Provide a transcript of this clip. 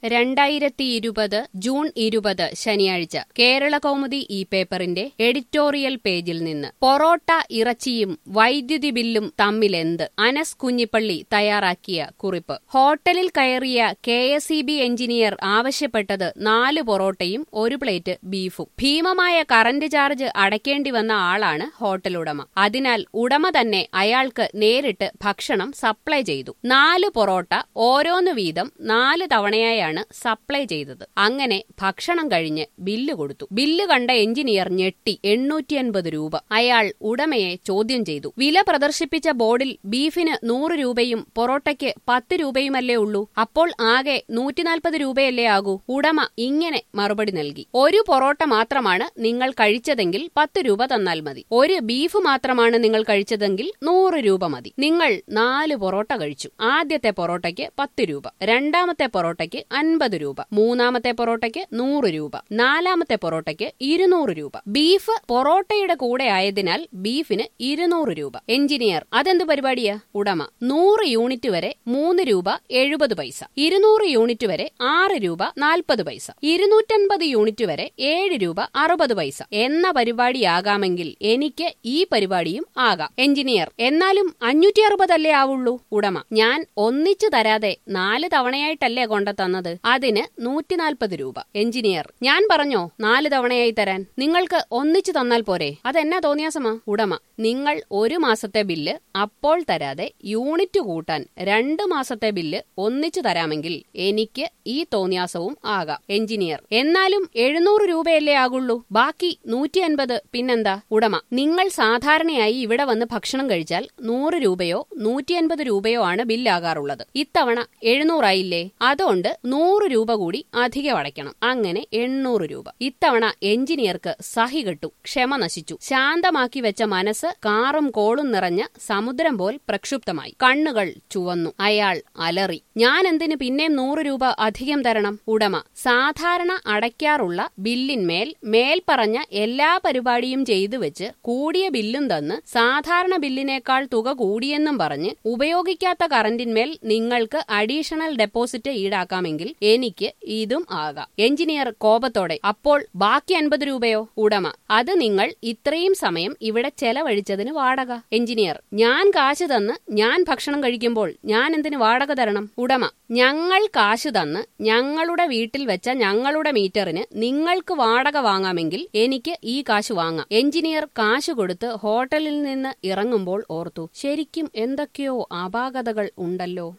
രണ്ടായിരത്തി ഇരുപത് ജൂൺ ഇരുപത് ശനിയാഴ്ച കേരള കൗമുദി ഈ പേപ്പറിന്റെ എഡിറ്റോറിയൽ പേജിൽ നിന്ന് പൊറോട്ട ഇറച്ചിയും വൈദ്യുതി ബില്ലും തമ്മിലെന്ത് അനസ് കുഞ്ഞിപ്പള്ളി തയ്യാറാക്കിയ കുറിപ്പ് ഹോട്ടലിൽ കയറിയ K S E B engineer ആവശ്യപ്പെട്ടത് നാല് പൊറോട്ടയും ഒരു പ്ലേറ്റ് ബീഫും ഭീമമായ കറന്റ് ചാർജ് അടയ്ക്കേണ്ടി വന്ന ആളാണ് ഹോട്ടൽ ഉടമ അതിനാൽ ഉടമ തന്നെ അയാൾക്ക് നേരിട്ട് ഭക്ഷണം സപ്ലൈ ചെയ്തു നാല് പൊറോട്ട ഓരോന്ന് വീതം നാല് തവണയായാണ് സപ്ലൈ ചെയ്തത് അങ്ങനെ ഭക്ഷണം കഴിഞ്ഞ് ബില്ല് കൊടുത്തു ബില്ല് കണ്ട എഞ്ചിനീയർ ഞെട്ടി എണ്ണൂറ്റി അൻപത് രൂപ അയാൾ ഉടമയെ ചോദ്യം ചെയ്തു വില പ്രദർശിപ്പിച്ച ബോർഡിൽ ബീഫിന് നൂറ് രൂപയും പൊറോട്ടയ്ക്ക് പത്ത് രൂപയുമല്ലേ ഉള്ളൂ അപ്പോൾ ആകെ നൂറ്റിനാൽപ്പത് രൂപയല്ലേ ആകൂ ഉടമ ഇങ്ങനെ മറുപടി നൽകി ഒരു പൊറോട്ട മാത്രമാണ് നിങ്ങൾ കഴിച്ചതെങ്കിൽ പത്ത് രൂപ തന്നാൽ മതി ഒരു ബീഫ് മാത്രമാണ് നിങ്ങൾ കഴിച്ചതെങ്കിൽ നൂറ് രൂപ മതി നിങ്ങൾ നാല് പൊറോട്ട കഴിച്ചു ആദ്യത്തെ പൊറോട്ടയ്ക്ക് പത്ത് രൂപ രണ്ടാമത്തെ പൊറോട്ടയ്ക്ക് അൻപത് രൂപ മൂന്നാമത്തെ പൊറോട്ടയ്ക്ക് നൂറ് രൂപ നാലാമത്തെ പൊറോട്ടയ്ക്ക് ഇരുന്നൂറ് രൂപ ബീഫ് പൊറോട്ടയുടെ കൂടെ ആയതിനാൽ ബീഫിന് ഇരുന്നൂറ് രൂപ എഞ്ചിനീയർ അതെന്ത് പരിപാടിയാ ഉടമ നൂറ് യൂണിറ്റ് വരെ മൂന്ന് രൂപ എഴുപത് പൈസ ഇരുന്നൂറ് യൂണിറ്റ് വരെ ആറ് രൂപ നാൽപ്പത് പൈസ ഇരുന്നൂറ്റൻപത് യൂണിറ്റ് വരെ ഏഴ് രൂപ അറുപത് പൈസ എന്ന പരിപാടിയാകാമെങ്കിൽ എനിക്ക് ഈ പരിപാടിയും ആകാം എഞ്ചിനീയർ എന്നാലും അഞ്ഞൂറ്റി അറുപതല്ലേ ആവുള്ളൂ ഉടമ ഞാൻ ഒന്നിച്ചു തരാതെ നാല് തവണയായിട്ടല്ലേ കൊണ്ട തന്നത് അതിന് നൂറ്റിനാൽപ്പത് രൂപ എഞ്ചിനീയർ ഞാൻ പറഞ്ഞോ നാല് തവണയായി തരാൻ നിങ്ങൾക്ക് ഒന്നിച്ചു തന്നാൽ പോരെ അതെന്നാ തോന്നിയാസമാ ഉടമ നിങ്ങൾ ഒരു മാസത്തെ ബില്ല് അപ്പോൾ തരാതെ യൂണിറ്റ് കൂട്ടാൻ രണ്ട് മാസത്തെ ബില്ല് ഒന്നിച്ചു തരാമെങ്കിൽ എനിക്ക് ഈ തോന്നിയാസവും ആകാം എഞ്ചിനീയർ എന്നാലും എഴുന്നൂറ് രൂപയല്ലേ ആകുള്ളൂ ബാക്കി നൂറ്റി അൻപത് പിന്നെന്താ ഉടമ നിങ്ങൾ സാധാരണയായി ഇവിടെ വന്ന് ഭക്ഷണം കഴിച്ചാൽ നൂറ് രൂപയോ നൂറ്റി അൻപത് രൂപയോ ആണ് ബില്ലാകാറുള്ളത് ഇത്തവണ എഴുന്നൂറായില്ലേ അതുകൊണ്ട് നൂറ് രൂപ കൂടി അധികം അടയ്ക്കണം അങ്ങനെ എണ്ണൂറ് രൂപ ഇത്തവണ എഞ്ചിനീയർക്ക് സഹി കെട്ടു ക്ഷമ നശിച്ചു ശാന്തമാക്കി വെച്ച മനസ്സ് കാറും കോളും നിറഞ്ഞ സമുദ്രം പോൽ പ്രക്ഷുബ്ധമായി കണ്ണുകൾ ചുവന്നു അയാൾ അലറി ഞാൻ എന്തിന് പിന്നെയും നൂറ് രൂപ അധികം തരണം ഉടമ സാധാരണ അടയ്ക്കാറുള്ള ബില്ലിന്മേൽ മേൽപ്പറഞ്ഞ എല്ലാ പരിപാടിയും ചെയ്തു വെച്ച് കൂടിയ ബില്ലും തന്ന് സാധാരണ ബില്ലിനേക്കാൾ തുക കൂടിയെന്നും പറഞ്ഞ് ഉപയോഗിക്കാത്ത കറന്റിന്മേൽ നിങ്ങൾക്ക് അഡീഷണൽ ഡെപ്പോസിറ്റ് ഈടാക്കാമെങ്കിൽ എനിക്ക് ഇതും ആകാം എഞ്ചിനീയർ കോപത്തോടെ അപ്പോൾ ബാക്കി അൻപത് രൂപയോ ഉടമ അത് നിങ്ങൾ ഇത്രയും സമയം ഇവിടെ ചെലവഴിച്ചതിന് വാടക എഞ്ചിനീയർ ഞാൻ കാശ് തന്ന് ഞാൻ ഭക്ഷണം കഴിക്കുമ്പോൾ ഞാൻ എന്തിന് വാടക തരണം ഉടമ ഞങ്ങൾ കാശ് തന്ന് ഞങ്ങളുടെ വീട്ടിൽ വെച്ച ഞങ്ങളുടെ മീറ്ററിന് നിങ്ങൾക്ക് വാടക വാങ്ങാമെങ്കിൽ എനിക്ക് ഈ കാശ് വാങ്ങാം എഞ്ചിനീയർ കാശ് കൊടുത്ത് ഹോട്ടലിൽ നിന്ന് ഇറങ്ങുമ്പോൾ ഓർത്തു ശരിക്കും എന്തൊക്കെയോ അപാകതകൾ ഉണ്ടല്ലോ